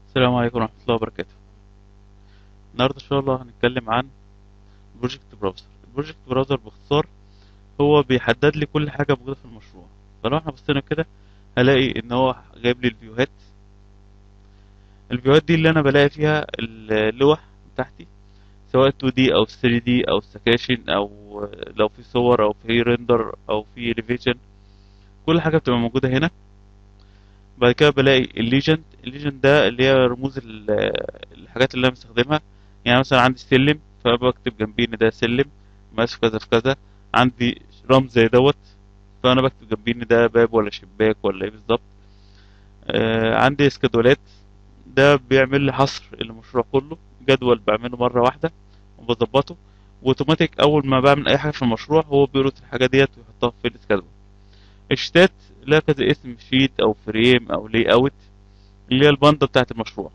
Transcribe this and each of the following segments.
السلام عليكم ورحمة الله وبركاته النهاردة إن شاء الله هنتكلم عن بروجكت براوزر البروجكت براوزر باختصار هو بيحدد لي كل حاجة موجودة في المشروع فلو احنا بصينا كده هلاقي ان هو جايب لي الفيوهات الفيوهات دي اللي انا بلاقي فيها اللوح بتاعتي سواء 2D او 3D او سكاشن او لو في صور او في ريندر او في ريفيجن كل حاجة بتبقى موجودة هنا بعد كده بلاقي الليجند الليجند ده اللي هي رموز ال- الحاجات اللي انا بستخدمها يعني مثلا عندي سلم فبكتب جنبيه ان ده سلم ماشي في كذا في كذا عندي رمز زي دوت فانا بكتب جنبيه ان ده باب ولا شباك ولا ايه بالظبط آه عندي اسكادولات ده بيعمل لي حصر المشروع كله جدول بعمله مره واحده وبظبطه واوتوماتيك اول ما بعمل اي حاجه في المشروع هو بيربط الحاجه ديت ويحطها في الاسكادول الشتات لها كذا اسم شيت او فريم او لي اوت اللي هي الباندا بتاعت المشروع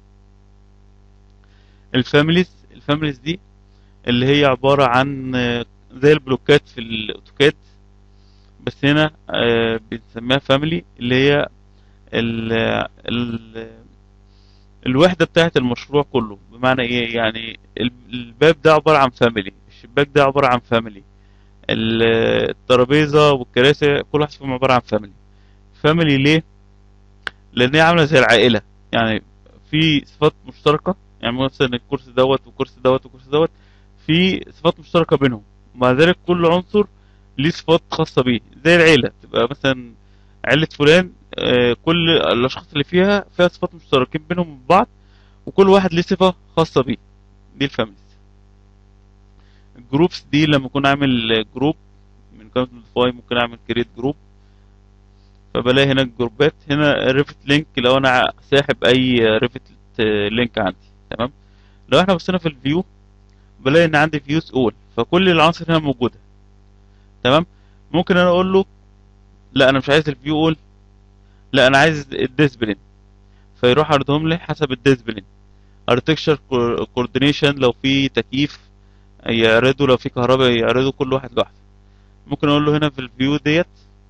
الفاميليز الفاميليز دي اللي هي عبارة عن آه، زي البلوكات في الاوتوكاد بس هنا آه، بنسميها فاميلي اللي هي ال ال الوحدة بتاعت المشروع كله بمعنى ايه يعني ال- الباب ده عبارة عن فاميلي الشباك ده عبارة عن فاميلي ال- الترابيزة والكراسي كل واحد فيهم عبارة عن فاميلي فاميلي ليه؟ لأن هي عاملة زي العائلة يعني في صفات مشتركة يعني مثلا الكرسي دوت والكرسي دوت والكرسي دوت في صفات مشتركة بينهم ومع ذلك كل عنصر ليه صفات خاصة بيه زي العيلة تبقى مثلا عيلة فلان آه، كل الأشخاص اللي فيها فيها صفات مشتركين بينهم وبين بعض وكل واحد ليه صفة خاصة بيه دي الفاميليز الجروبس دي لما اكون عامل جروب من قائمة موديفاي ممكن اعمل كريت جروب فبلاقي هنا الجروبات هنا ريفت لينك لو انا ساحب اي ريفت لينك عندي تمام لو احنا بصينا في الفيو بلاقي ان عندي فيوز اول فكل العناصر هنا موجوده تمام ممكن انا اقول له لا انا مش عايز الفيو اول لا انا عايز الديسبلين فيروح عرضهم لي حسب الديسبلين ارتكشر كوردينيشن لو في تكييف يعرضوا لو في كهرباء يعرضوا كل واحد لوحده ممكن اقول له هنا في الفيو ديت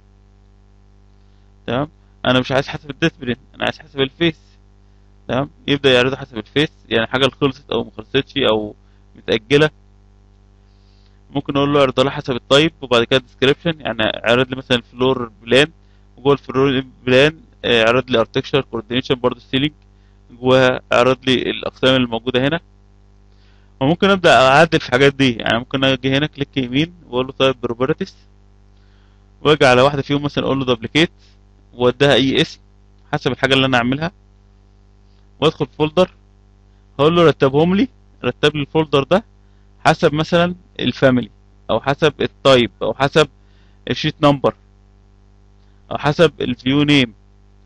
تمام انا مش عايز حسب الديسبلين انا عايز حسب الفيس تمام يبدا يعرضه حسب الفيس يعني حاجه اللي خلصت او ما خلصتش او متاجله ممكن اقول له اعرض لي حسب التايب وبعد كده ديسكريبشن يعني اعرض لي مثلا الفلور بلان وجوه الفلور بلان آه، اعرض لي ارتكشر كوردينيشن برضه السيلينج جواها اعرض لي الاقسام اللي موجوده هنا وممكن ابدا اعدل في الحاجات دي يعني ممكن اجي هنا كليك يمين واقول له تايب بروبرتيز واجي على واحده فيهم مثلا اقول له دبليكيت واديها اي اسم حسب الحاجه اللي انا اعملها وادخل فولدر هقول له رتبهم لي رتب لي الفولدر ده حسب مثلا الفاميلي او حسب التايب او حسب الشيت نمبر او حسب الفيو نيم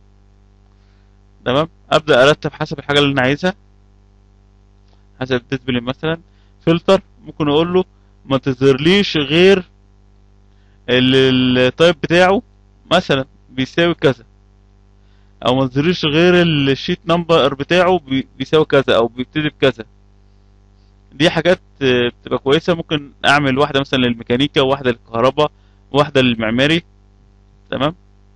تمام ابدا ارتب حسب الحاجه اللي انا عايزها حسب الديسبلين مثلا فلتر ممكن اقول له ما تظهرليش غير ال- التايب بتاعه مثلا بيساوي كذا او ما تظهرليش غير الشيت نمبر بتاعه بي- بيساوي كذا او بيبتدي بكذا دي حاجات آه، بتبقى كويسه ممكن اعمل واحده مثلا للميكانيكا وواحده للكهرباء وواحده للمعماري تمام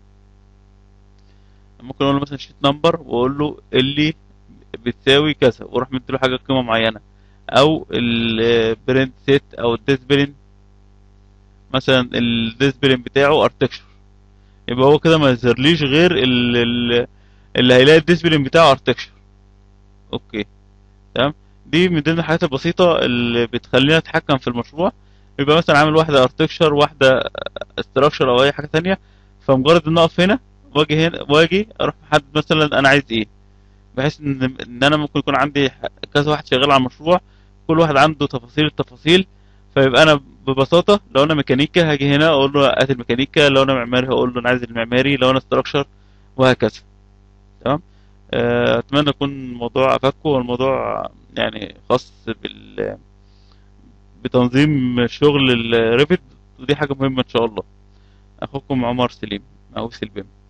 ممكن اقول له مثلا شيت نمبر واقول له اللي بتساوي كذا واروح مديله حاجه قيمه معينه او البرنت سيت او الديسبلين مثلا الديسبلين بتاعه ارتكشر يبقى هو كده ما يظهرليش غير ال- ال- اللي هيلاقي الديسبلين بتاعه ارتكشر اوكي تمام دي من ضمن الحاجات البسيطه اللي بتخلينا نتحكم في المشروع يبقى مثلا عامل واحده ارتكشر واحده استراكشر او اي حاجه تانية فمجرد ان اقف هنا واجي هنا واجي اروح محدد مثلا انا عايز ايه بحيث ان ان انا ممكن يكون عندي ح- كذا واحد شغال على المشروع كل واحد عنده تفاصيل التفاصيل فيبقى انا ببساطه لو انا ميكانيكا هاجي هنا اقول له هات الميكانيكا لو انا معماري هقول له انا عايز المعماري لو انا استراكشر وهكذا تمام آه، اتمنى يكون الموضوع افكه والموضوع يعني خاص بال بتنظيم شغل الريفت ودي حاجه مهمه ان شاء الله اخوكم عمر سليم او سلبيم